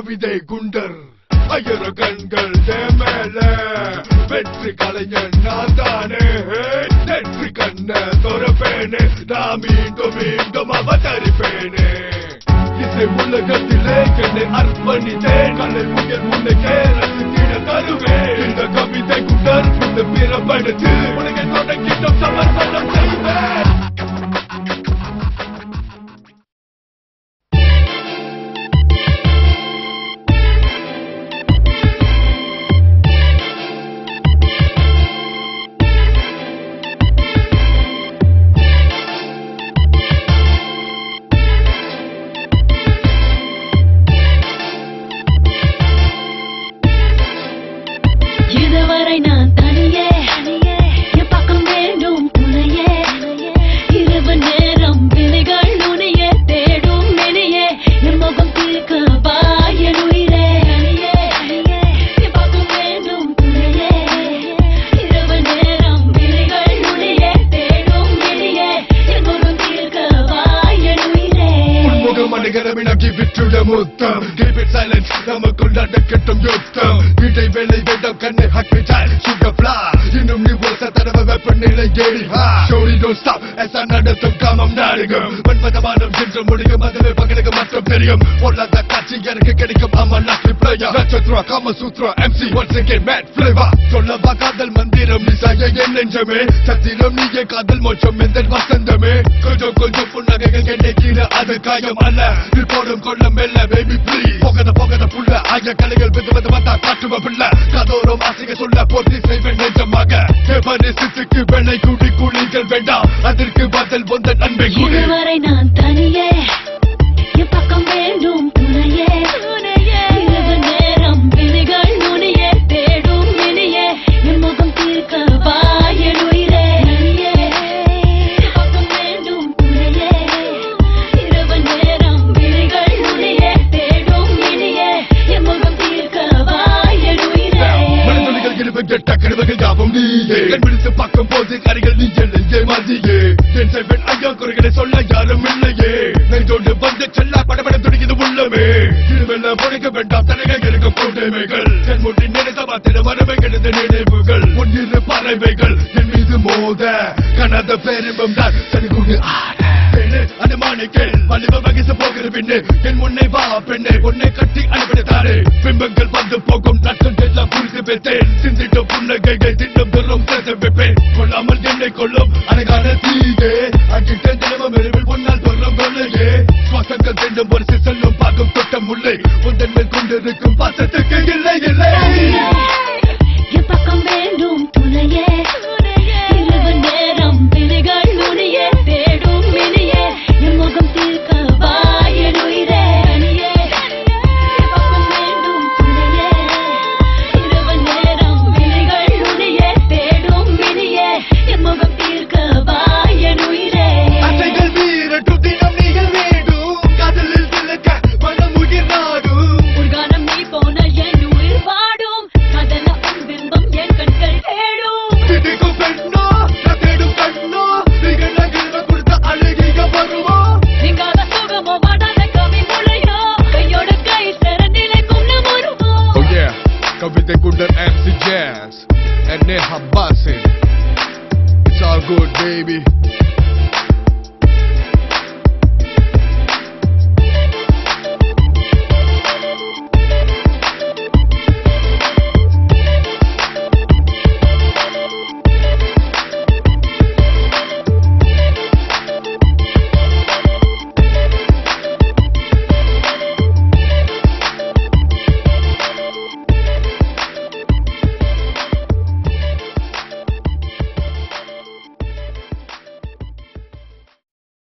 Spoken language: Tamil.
கவிதை குண்டர் ஐயர கண்கள் என் மேல வெற்றி கலைஞன் நான் தானே நெற்றி கண்ண தொரப்பேனே நான் மீண்டும் மீண்டும் அவதரிப்பேனே இசை உலகத்திலே என்னை அர்ப்பணித்தேன் கலை உயர் உனக்கே ரசித்திட தருவேன் இந்த கவிதை குண்டர் இந்த பிறப்படுத்து உனக்கு தொடங்கிட்டும் சமர்ப்பணம் செய்வேன் இதுவரை நான் தனியே என் பக்கம் வேண்டும் துணையே இரவு நேரம் விழிகள் நுனியே தேடும் மெனியே என் முகம் தீர்க்க பாயன் உயிரே என் பக்கம் வேண்டும் துணையே இரவு நேரம் விழிகள் நுனியே தேடும் மெனியே என் முகம் தீர்க்க பாயன் உயிரே உன்முகம் அணுகரமினாக்கி விட்டுட முத்தம் Keep it silent நமக்குள் நடக்கட்டும் யுத்தம் வீட்டை வேலை வேண்டாம் கண்ணை ஹக்கிட்டால் சுகர் பிளா இன்னும் நீ ஒரு தடவை வெப்பநிலை ஏறி ஷோரி டோன்ட் ஸ்டாப் எசா நடத்தும் காமம் நாடகம் மன்மதமானம் சென்று முடியும் அதுவே பகலுக்கு மட்டும் தெரியும் பொல்லாத காட்சி எனக்கு கிடைக்கும் ஆமா lucky player Natchathira Kama Sutra MC once again mad flavour சொல்லவா காதல் மந்திரம் நீ சாய என் நெஞ்சமே சத்திரம் நீயே காதல் மோட்சம் எந்த வசந்தமே கொஞ்சம் கொஞ்சம் புன்னகைகள் கிடைக்கிற அது காயம் அல்ல நீ போடும் கொள்ள மெல்ல பேபி ப்ளீஸ் போகத போகத புள்ள ஆய கலைகள் வித வித வந்தா காட்டுவ பிள்ள கதோரம் ஆசைக சொல்ல போட்டி செய்வேன் நெஞ்சமாக எவனே சித்துக்கு வெள்ளை குடி குழிகள் வேண்டாம் அதற்கு பதில் வந்த நன்மை குடி இதுவரை நான் தனியே என் பக்கம் வேண்டும் துணையே இரவு நேரம் விழிகள் நுனியே தேடும் இனியே என் முகம் தீர்க்க வாயன் உயிரே என் பக்கம் வேண்டும் துணையே இரவு நேரம் விழிகள் நுனியே தேடும் இனியே என் முகம் தீர்க்க வாயன் உயிரே மனதுளிகள் இருவ கெட்ட கருவகள் யாவும் நீயே கண் விழித்து பார்க்கும் போது கரைகள் நீ என்னையே மதியே என் செவன் ஐயா குறைகளை சொல்ல யாரும் இல்லையே நெஞ்சோடு வந்து செல்ல படபட துடிக்குது உள்ளமே இருவெல்ல பொழைக்க வேண்டாம் தலைகள் இருக்கும் கொண்டைமைகள் என் முடி நினைத்த மாத்திர மரபைகளது நினைவுகள் முன்னிரு பறவைகள் என் மீது மோத கனத பேரிம்பம் தான் சரிகுண்டு ஆட பெண்ணு அனுமானிக்கேள் வலிவ வகிச போகிற பின்னு என் முன்னே வா பெண்ணே உன்னை கட்டி அனுப்பிடுத்தாரே பிம்பங்கள் வந்து போகும் நட்டம் எல்லாம் புரிந்து வைத்தேன் சிந்திட்டும் புன்னகைகள் திட்டம் பெறும் சேர்த்து வைப்பேன் கொள்ளாமல் என்னை கொள்ளும் அழகான தீயே அங்கிட்ட தினமும் இரவில் பொன்னால் சொல்லும் வேலையே சுவாசங்கள் திண்டும் ஒரு செல்லும் பார்க்கும் தொட்டம் உள்ளே உந்தன் மேல் கொண்டிருக்கும் பாசத்துக்கு இல்லை இல்லை என் பக்கம் வேண்டும் துணையே இரவு நேரம் விழிகள் நுனியே தேடும் மினியே என் முகம் தீர்க்க வாயன் உயிரே என் பக்கம் வேண்டும் துணையே இரவு நேரம் விழிகள் நுனியே தேடும் மினியே என் முகம் தீர்க்க வாயன் உயிரே அசைகள் வீரட்டும் தினம் நீங்கள் வேண்டும் காதலில் திலக்க மனம் உயிர் நாடும் உள்கானம் நீ போன என் உயிர் வாடும் கதல உன் பிம்பம் என் கண்கள் தேடும் திதிக்கும் பெண்ணோ நான் தேடும் கண்ணோ நீங்கள் நகிழ்வ கொடுத்த அழகிய வருமா நீங்காத சுகமோ வாடாத கவி முளையோ கையோட கை சேர நிலைக்கும் நம் உருவோ Oh yeah, கவிதை குண்டர் MC Jazz and Neha Basin. It's all good, baby.